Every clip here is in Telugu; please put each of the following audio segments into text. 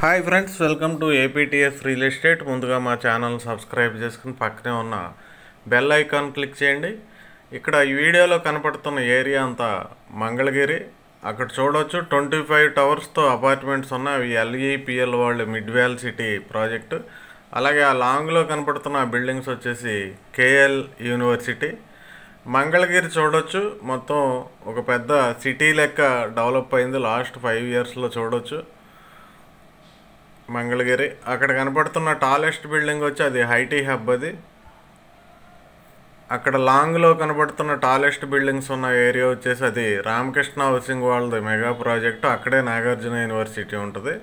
hi friends welcome to APTS real estate ముందుగా మా ఛానల్ సబ్స్క్రైబ్ చేసుకుని పక్కనే ఉన్న బెల్ ఐకాన్ క్లిక్ చేయండి ఇక్కడ ఈ వీడియోలో కనపడుతున్న ఏరియా అంతా మంగళగిరి అక్కడ చూడొచ్చు ట్వంటీ ఫైవ్ టవర్స్తో అపార్ట్మెంట్స్ ఉన్నాయి అవి ఎల్ఈపిఎల్ వాళ్ళు మిడ్వేల్ సిటీ ప్రాజెక్టు అలాగే ఆ లాంగ్లో కనపడుతున్న బిల్డింగ్స్ వచ్చేసి కేఎల్ యూనివర్సిటీ మంగళగిరి చూడొచ్చు మొత్తం ఒక పెద్ద సిటీ లెక్క డెవలప్ అయింది లాస్ట్ ఫైవ్ ఇయర్స్లో చూడొచ్చు మంగళగిరి అక్కడ కనపడుతున్న టాలెస్ట్ బిల్డింగ్ వచ్చి అది హైటీ హబ్ అది అక్కడ లాంగ్లో కనపడుతున్న టాలెస్ట్ బిల్డింగ్స్ ఉన్న ఏరియా వచ్చేసి అది రామకృష్ణ హౌసింగ్ వాళ్ళది మెగా ప్రాజెక్టు అక్కడే నాగార్జున యూనివర్సిటీ ఉంటుంది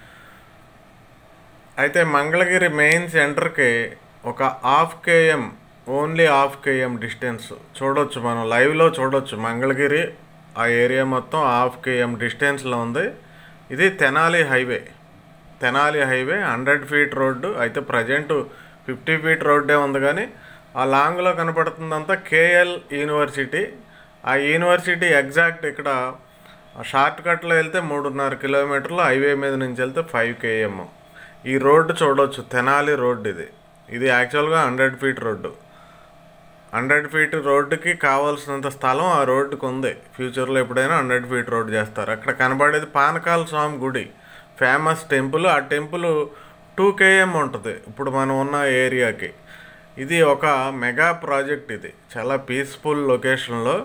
అయితే మంగళగిరి మెయిన్ సెంటర్కి ఒక half KM only half KM distance చూడొచ్చు మనం లైవ్లో చూడొచ్చు మంగళగిరి ఆ ఏరియా మొత్తం హాఫ్ కేఎం డిస్టెన్స్లో ఉంది ఇది Tenali highway Tenali highway hundred feet road అయితే ప్రజెంట్ ఫిఫ్టీ ఫీట్ రోడ్డే ఉంది కానీ ఆ లాంగ్లో కనపడుతుందంతా కేఎల్ యూనివర్సిటీ ఆ యూనివర్సిటీ ఎగ్జాక్ట్ ఇక్కడ షార్ట్ కట్లో వెళ్తే మూడున్నర కిలోమీటర్లు హైవే మీద నుంచి వెళ్తే ఫైవ్ కేఎం ఈ రోడ్డు చూడవచ్చు తెనాలి రోడ్డు ఇది ఇది యాక్చువల్గా hundred feet road hundred feet రోడ్డుకి కావాల్సినంత స్థలం ఆ రోడ్డుకు ఉంది ఫ్యూచర్లో ఎప్పుడైనా హండ్రెడ్ ఫీట్ రోడ్ చేస్తారు అక్కడ కనబడేది పానకాల స్వామి గుడి ఫేమస్ టెంపుల్ ఆ టెంపుల్ టూ కేఎం ఉంటుంది ఇప్పుడు మనం ఉన్న ఏరియాకి ఇది ఒక మెగా ప్రాజెక్ట్ ఇది చాలా పీస్ఫుల్ లొకేషన్లో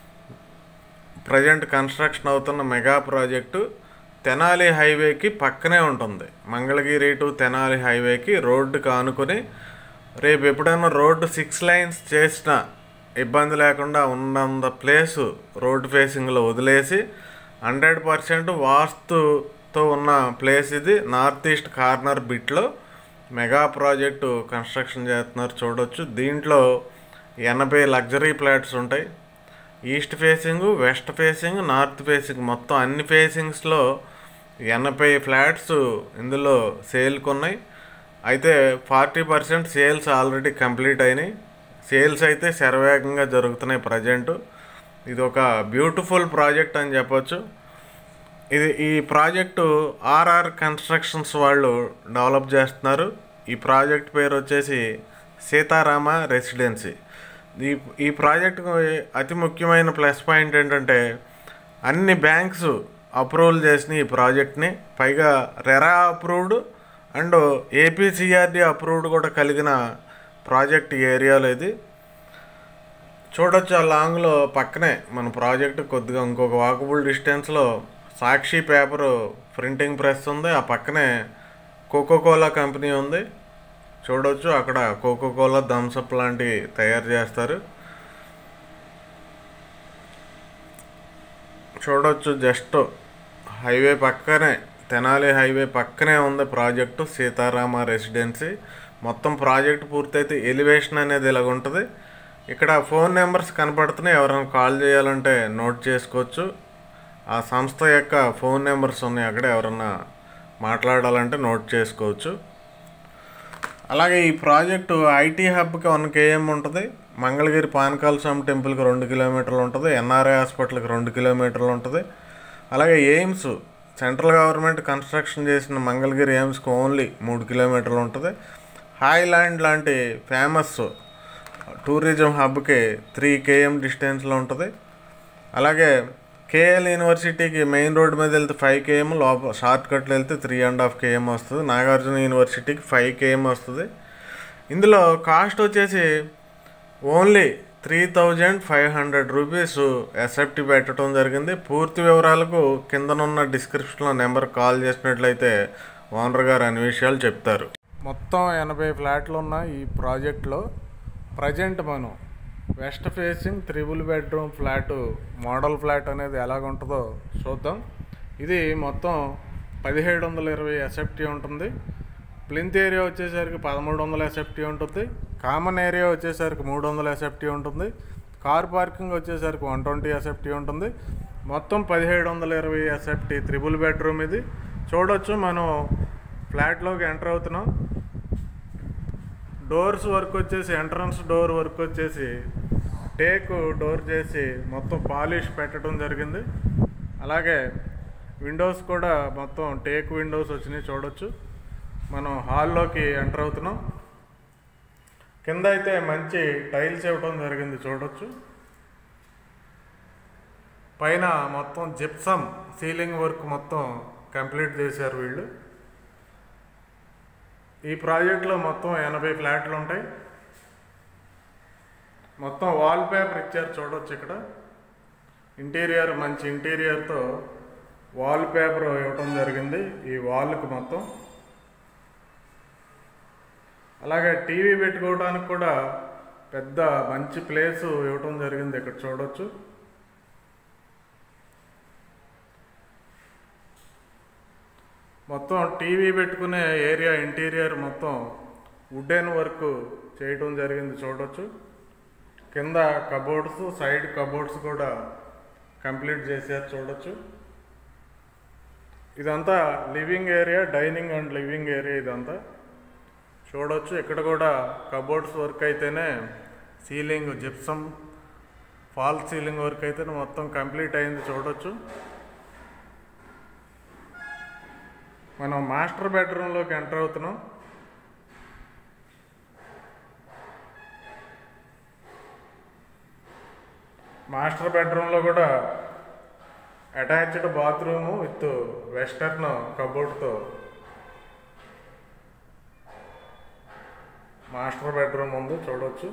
ప్రజెంట్ కన్స్ట్రక్షన్ అవుతున్న మెగా ప్రాజెక్టు తెనాలి హైవేకి పక్కనే ఉంటుంది మంగళగిరి టు తెనాలి హైవేకి రోడ్డుకి ఆనుకొని రేపు ఎప్పుడైనా రోడ్డు సిక్స్ లైన్స్ చేసిన ఇబ్బంది లేకుండా ఉన్నంత ప్లేసు రోడ్డు ఫేసింగ్లో వదిలేసి హండ్రెడ్ పర్సెంట్ వాస్తుతో ఉన్న ప్లేస్ ఇది నార్త్ ఈస్ట్ కార్నర్ బిట్లో మెగా ప్రాజెక్టు కన్స్ట్రక్షన్ చేస్తున్నారు చూడొచ్చు దీంట్లో ఎనభై లగ్జరీ ఫ్లాట్స్ ఉంటాయి east facing west facing north facing మొత్తం అన్ని ఫేసింగ్స్లో ఎనభై ఫ్లాట్స్ ఇందులో సేల్కి ఉన్నాయి అయితే forty percent sales already complete అయినాయి సేల్స్ అయితే శరవేగంగా జరుగుతున్నాయి ప్రజెంటు ఇది ఒక బ్యూటిఫుల్ ప్రాజెక్ట్ అని చెప్పొచ్చు ఇది ఈ ప్రాజెక్టు ఆర్ఆర్ కన్స్ట్రక్షన్స్ వాళ్ళు డెవలప్ చేస్తున్నారు ఈ ప్రాజెక్ట్ పేరు వచ్చేసి సీతారామ రెసిడెన్సీ ఈ ఈ ప్రాజెక్టుకు అతి ముఖ్యమైన ప్లస్ పాయింట్ ఏంటంటే అన్ని బ్యాంక్స్ అప్రూవల్ చేసిన ఈ ప్రాజెక్ట్ని పైగా RERA approved and APCRD approved కూడా కలిగిన ప్రాజెక్ట్ ఏరియాలో ఇది చూడొచ్చు ఆ లాంగ్లో పక్కనే మన ప్రాజెక్ట్ కొద్దిగా ఇంకొక వాకబుల్ డిస్టెన్స్లో సాక్షి పేపర్ ప్రింటింగ్ ప్రెస్ ఉంది ఆ పక్కనే కోకోకోలా కంపెనీ ఉంది చూడొచ్చు అక్కడ కోకోకోలా థమ్సప్ లాంటివి తయారు చేస్తారు చూడొచ్చు జస్ట్ హైవే పక్కనే తెనాలి హైవే పక్కనే ఉంది ప్రాజెక్టు సీతారామ రెసిడెన్సీ మొత్తం ప్రాజెక్ట్ పూర్తయితే ఎలివేషన్ అనేది ఇలాగ ఉంటుంది ఇక్కడ ఫోన్ నెంబర్స్ కనపడుతున్నాయి ఎవరైనా కాల్ చేయాలంటే నోట్ చేసుకోవచ్చు ఆ సంస్థ యొక్క ఫోన్ నెంబర్స్ ఉన్నాయి అక్కడ ఎవరన్నా మాట్లాడాలంటే నోట్ చేసుకోవచ్చు అలాగే ఈ ప్రాజెక్టు ఐటీ హబ్కి వన్ కేఎం ఉంటుంది మంగళగిరి పానకాల స్వామి టెంపుల్కి రెండు కిలోమీటర్లు ఉంటుంది ఎన్ఆర్ఐ హాస్పిటల్కి రెండు కిలోమీటర్లు ఉంటుంది అలాగే ఎయిమ్స్ సెంట్రల్ గవర్నమెంట్ కన్స్ట్రక్షన్ చేసిన మంగళగిరి ఎయిమ్స్కి ఓన్లీ మూడు కిలోమీటర్లు ఉంటుంది హాయ్లాండ్ లాంటి ఫేమస్ టూరిజం హబ్కి త్రీ కేఎం డిస్టెన్స్లో ఉంటుంది అలాగే కేఎల్ యూనివర్సిటీకి మెయిన్ రోడ్ మీద వెళ్తే ఫైవ్ కేఎం లోపల షార్ట్ కట్లో వెళ్తే త్రీ అండ్ హాఫ్ కేఎం వస్తుంది నాగార్జున యూనివర్సిటీకి ఫైవ్ కేఎం వస్తుంది ఇందులో కాస్ట్ వచ్చేసి only three thousand five hundred rupees SFT పెట్టడం జరిగింది పూర్తి వివరాలకు కిందనున్న డిస్క్రిప్షన్లో నెంబర్ కాల్ చేసినట్లయితే ఓనర్ గారు అన్ని విషయాలు చెప్తారు మొత్తం ఎనభై ఫ్లాట్లు ఉన్న ఈ ప్రాజెక్ట్లో ప్రజెంట్ మనం west facing triple bedroom flat model flat అనేది ఎలాగుంటుందో చూద్దాం ఇది మొత్తం పదిహేడు వందల ఇరవై ఎస్ఎఫ్టీ ఉంటుంది ప్లింత్ ఏరియా వచ్చేసరికి పదమూడు వందల ఎస్ఎఫ్టీ ఉంటుంది కామన్ ఏరియా వచ్చేసరికి మూడు వందల ఎస్ఎఫ్టీ ఉంటుంది కార్ పార్కింగ్ వచ్చేసరికి వన్ ట్వంటీ ఎస్ఎఫ్టీ ఉంటుంది మొత్తం పదిహేడు వందల ఇరవై ఎస్ఎఫ్టీ త్రిబుల్ బెడ్రూమ్ ఇది చూడొచ్చు మనం ఫ్లాట్లోకి ఎంటర్ అవుతున్నాం డోర్స్ వర్క్ వచ్చేసి ఎంట్రన్స్ డోర్ వర్క్ వచ్చేసి టేక్ డోర్ చేసి మొత్తం పాలిష్ పెట్టడం జరిగింది అలాగే విండోస్ కూడా మొత్తం టేక్ విండోస్ వచ్చినాయి చూడొచ్చు మనం హాల్లోకి ఎంటర్ అవుతున్నాం కింద అయితే మంచి టైల్స్ ఇవ్వడం జరిగింది చూడొచ్చు పైన మొత్తం జిప్సమ్ సీలింగ్ వర్క్ మొత్తం కంప్లీట్ చేశారు వీళ్ళు ఈ ప్రాజెక్ట్లో మొత్తం ఎనభై ఫ్లాట్లు ఉంటాయి మొత్తం వాల్ పేపర్ ఇచ్చారు చూడొచ్చు ఇక్కడ ఇంటీరియర్ మంచి ఇంటీరియర్తో వాల్ పేపర్ ఇవ్వటం జరిగింది ఈ వాల్కి మొత్తం అలాగే టీవీ పెట్టుకోవడానికి కూడా పెద్ద మంచి ప్లేస్ ఇవ్వటం జరిగింది ఇక్కడ చూడొచ్చు మొత్తం టీవీ పెట్టుకునే ఏరియా ఇంటీరియర్ మొత్తం వుడెన్ వర్క్ చేయటం జరిగింది చూడొచ్చు కింద కబోర్డ్స్ సైడ్ కబోర్డ్స్ కూడా కంప్లీట్ చేశారు చూడొచ్చు ఇదంతా living area dining and living area ఇదంతా చూడొచ్చు ఇక్కడ కూడా కబోర్డ్స్ వర్క్ అయితేనే ceiling gypsum fall ceiling work అయితేనే మొత్తం కంప్లీట్ అయింది చూడొచ్చు మనం మాస్టర్ బెడ్రూమ్లోకి ఎంటర్ అవుతున్నాం మాస్టర్ బెడ్రూమ్లో కూడా అటాచ్డ్ బాత్రూము విత్ వెస్టర్న్ కబోర్డ్తో మాస్టర్ బెడ్రూమ్ ఉంది చూడొచ్చు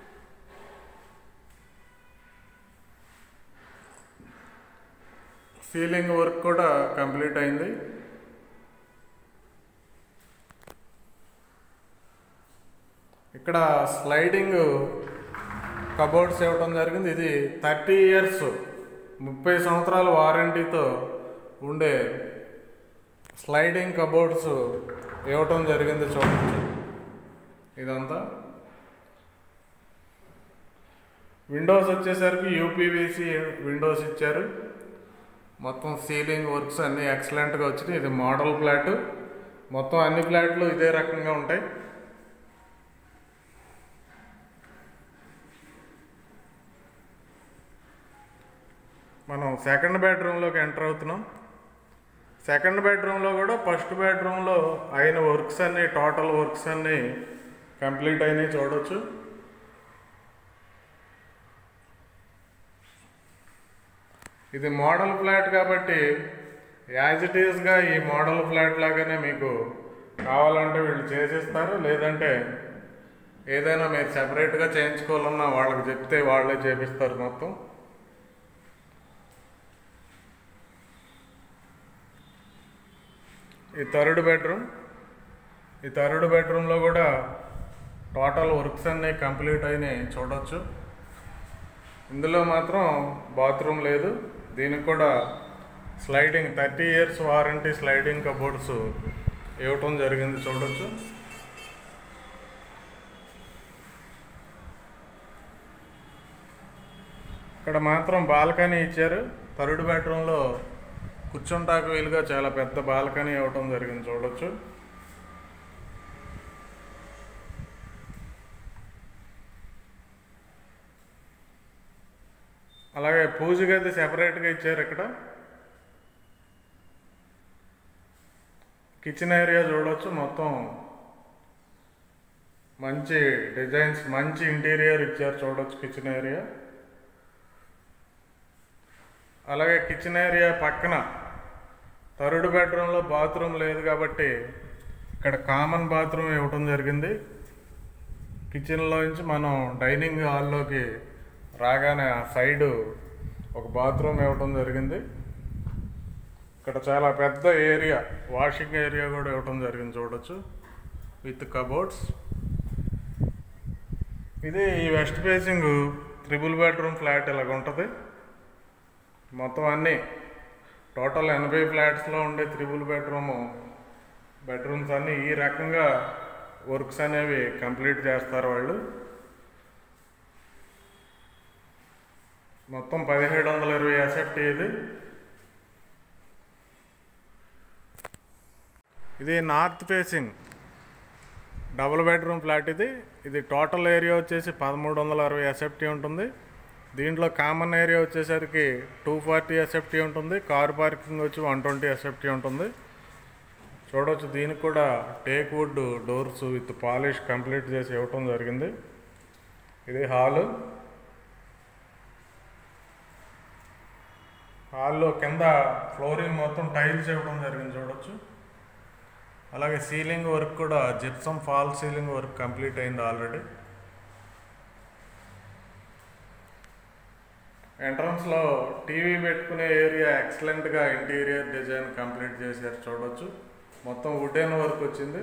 సీలింగ్ వర్క్ కూడా కంప్లీట్ అయింది ఇక్కడ స్లైడింగ్ కబోర్డ్స్ ఇవ్వడం జరిగింది ఇది థర్టీ ఇయర్స్ ముప్పై సంవత్సరాల వారంటీతో ఉండే స్లైడింగ్ కబోర్డ్స్ ఇవ్వటం జరిగింది చూడండి ఇదంతా విండోస్ వచ్చేసరికి యూపీవీసీ విండోస్ ఇచ్చారు మొత్తం సీలింగ్ వర్క్స్ అన్నీ ఎక్సలెంట్గా వచ్చినాయి ఇది మోడల్ ఫ్లాట్ మొత్తం అన్ని ఫ్లాట్లు ఇదే రకంగా ఉంటాయి మనం సెకండ్ బెడ్రూమ్లోకి ఎంటర్ అవుతున్నాం సెకండ్ బెడ్రూమ్లో కూడా ఫస్ట్ బెడ్రూమ్లో అయిన వర్క్స్ అన్నీ టోటల్ వర్క్స్ అన్నీ కంప్లీట్ అయినాయి చూడొచ్చు ఇది మోడల్ ఫ్లాట్ కాబట్టి యాజ్ ఇట్ ఈస్గా ఈ మోడల్ ఫ్లాట్ లాగానే మీకు కావాలంటే వీళ్ళు చేసిస్తారు లేదంటే ఏదైనా మీరు సెపరేట్గా చేయించుకోవాలన్నా వాళ్ళకి చెప్తే వాళ్ళే చేపిస్తారు మొత్తం ఈ థర్డ్ బెడ్రూమ్ ఈ థర్డ్ బెడ్రూమ్లో కూడా టోటల్ వర్క్స్ అన్నీ కంప్లీట్ అయినాయి చూడొచ్చు ఇందులో మాత్రం బాత్రూమ్ లేదు దీనికి కూడా sliding thirty years warranty sliding cupboards ఇవ్వటం జరిగింది చూడొచ్చు ఇక్కడ మాత్రం బాల్కనీ ఇచ్చారు థర్డ్ బెడ్రూమ్లో కూర్చుంటాకు వీలుగా చాలా పెద్ద బాల్కనీ ఇవ్వటం జరిగింది చూడొచ్చు అలాగే పూజ గది సెపరేట్గా ఇచ్చారు ఇక్కడ కిచెన్ ఏరియా చూడొచ్చు మొత్తం మంచి డిజైన్స్ మంచి ఇంటీరియర్ ఇచ్చారు చూడొచ్చు కిచెన్ ఏరియా అలాగే కిచెన్ ఏరియా పక్కన థర్డ్ బెడ్రూమ్లో బాత్రూమ్ లేదు కాబట్టి ఇక్కడ కామన్ బాత్రూమ్ ఇవ్వటం జరిగింది కిచెన్లో నుంచి మనం డైనింగ్ హాల్లోకి రాగానే ఆ సైడు ఒక బాత్రూమ్ ఇవ్వటం జరిగింది ఇక్కడ చాలా పెద్ద ఏరియా వాషింగ్ ఏరియా కూడా ఇవ్వటం జరిగింది చూడొచ్చు విత్ కబోర్డ్స్ ఇది ఈ west facing triple bedroom flat ఇలాగ ఉంటుంది మొత్తం అన్నీ టోటల్ ఎనభై ఫ్లాట్స్లో ఉండే త్రిబుల్ బెడ్రూమ్ బెడ్రూమ్స్ అన్నీ ఈ రకంగా వర్క్స్ అనేవి కంప్లీట్ చేస్తారు వాళ్ళు మొత్తం పదిహేడు వందల ఇరవై ఎసెప్ట్ ఇది ఇది north facing double bedroom flat ఇది ఇది టోటల్ ఏరియా వచ్చేసి పదమూడు వందల అరవై ఎసెప్టీ ఉంటుంది దీంట్లో కామన్ ఏరియా వచ్చేసరికి టూ ఫార్టీ ఎస్ఎఫ్టీ ఉంటుంది కార్ పార్కింగ్ వచ్చి వన్ ట్వంటీ ఎస్ఎఫ్టీ ఉంటుంది చూడవచ్చు దీనికి కూడా teak wood doors with polish complete చేసి ఇవ్వటం జరిగింది ఇది హాలు హాల్లో కింద ఫ్లోరింగ్ మొత్తం టైల్స్ ఇవ్వడం జరిగింది చూడొచ్చు అలాగే సీలింగ్ వర్క్ కూడా gypsum fall ceiling work complete అయింది ఆల్రెడీ ఎంట్రన్స్లో టీవీ పెట్టుకునే ఏరియా ఎక్సలెంట్గా ఇంటీరియర్ డిజైన్ కంప్లీట్ చేశారు చూడొచ్చు మొత్తం వుడెన్ వర్క్ వచ్చింది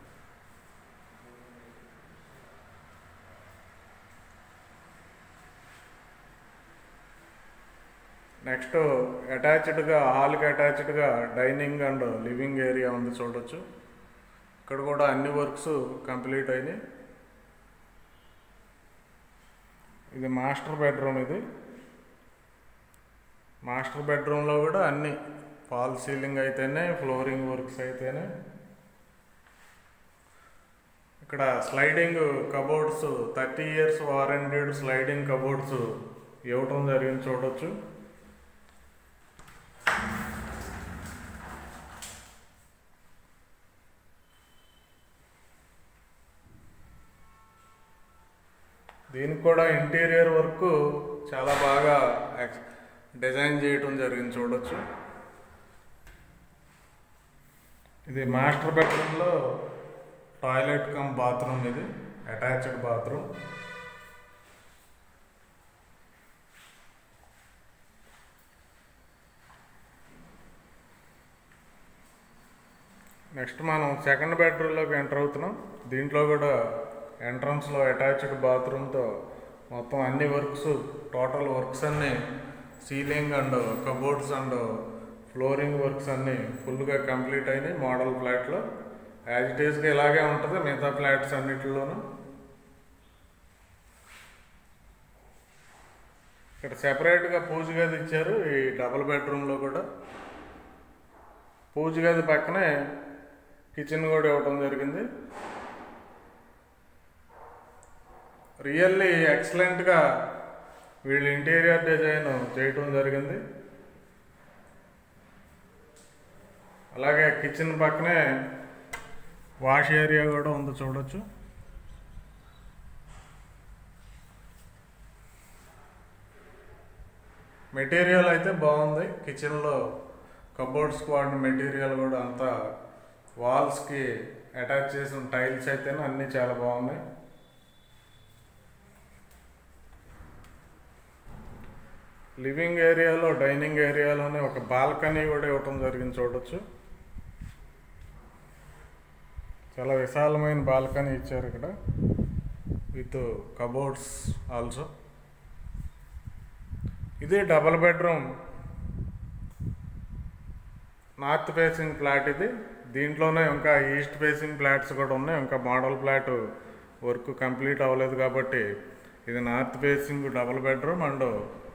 నెక్స్ట్ అటాచ్డ్గా హాల్కి అటాచ్డ్గా డైనింగ్ అండ్ లివింగ్ ఏరియా ఉంది చూడొచ్చు ఇక్కడ కూడా అన్ని వర్క్స్ కంప్లీట్ అయినాయి ఇది మాస్టర్ బెడ్రూమ్ ఇది మాస్టర్ బెడ్రూమ్లో కూడా అన్ని ఫాల్ సీలింగ్ అయితేనే ఫ్లోరింగ్ వర్క్స్ అయితేనే ఇక్కడ sliding cupboards thirty years warranted sliding cupboards ఇవ్వటం జరిగింది చూడొచ్చు దీనికి కూడా ఇంటీరియర్ వర్క్ చాలా బాగా ఎక్స్- డిజైన్ చేయటం జరిగింది చూడొచ్చు ఇది మాస్టర్ బెడ్రూమ్లో టాయిలెట్ కమ్ బాత్రూమ్ ఇది అటాచ్డ్ బాత్రూమ్ నెక్స్ట్ మనం సెకండ్ బెడ్రూమ్లోకి ఎంటర్ అవుతున్నాం దీంట్లో కూడా ఎంట్రన్స్లో అటాచ్డ్ బాత్రూమ్తో మొత్తం అన్ని వర్క్స్ టోటల్ వర్క్స్ అన్నీ ceiling and cupboards and flooring works అన్నీ ఫుల్గా కంప్లీట్ అయినాయి మోడల్ ఫ్లాట్లో యాజ్ ఇట్ ఈస్గా ఇలాగే ఉంటుంది మిగతా ఫ్లాట్స్ అన్నిటిలోనూ ఇక్కడ సెపరేట్గా పూజ గది ఇచ్చారు ఈ డబుల్ బెడ్రూమ్లో కూడా పూజ గది పక్కనే కిచెన్ కూడా ఇవ్వటం జరిగింది రియల్లీ ఎక్సలెంట్గా వీళ్ళు ఇంటీరియర్ డిజైన్ చేయటం జరిగింది అలాగే కిచెన్ పక్కనే వాష్ ఏరియా కూడా ఉంది చూడొచ్చు మెటీరియల్ అయితే బాగుంది కిచెన్లో కబోర్డ్స్కి వాడిన మెటీరియల్ కూడా అంతా వాల్స్కి అటాచ్ చేసిన టైల్స్ అయితేనే అన్నీ చాలా బాగున్నాయి లివింగ్ ఏరియాలో డైనింగ్ ఏరియాలోనే ఒక బాల్కనీ కూడా ఇవ్వటం జరిగింది చూడొచ్చు చాలా విశాలమైన బాల్కనీ ఇచ్చారు ఇక్కడ విత్ కబోర్డ్స్ ఆల్సో ఇది double bedroom north facing flat ఇది దీంట్లోనే ఇంకా ఈస్ట్ ఫేసింగ్ ఫ్లాట్స్ కూడా ఉన్నాయి ఇంకా మోడల్ ఫ్లాట్ వర్క్ కంప్లీట్ అవ్వలేదు కాబట్టి ఇది north facing double bedroom and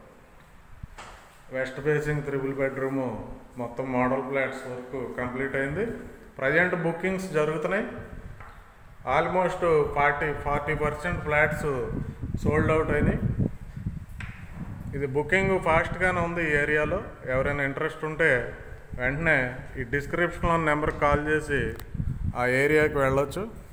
west facing triple bedroom మొత్తం మోడల్ ఫ్లాట్స్ వర్క్ కంప్లీట్ అయింది ప్రజెంట్ బుకింగ్స్ జరుగుతున్నాయి almost forty forty percent flats sold out అయినాయి ఇది బుకింగ్ ఫాస్ట్గానే ఉంది ఈ ఏరియాలో ఎవరైనా ఇంట్రెస్ట్ ఉంటే వెంటనే ఈ డిస్క్రిప్షన్లో నెంబర్కి కాల్ చేసి ఆ ఏరియాకి వెళ్ళొచ్చు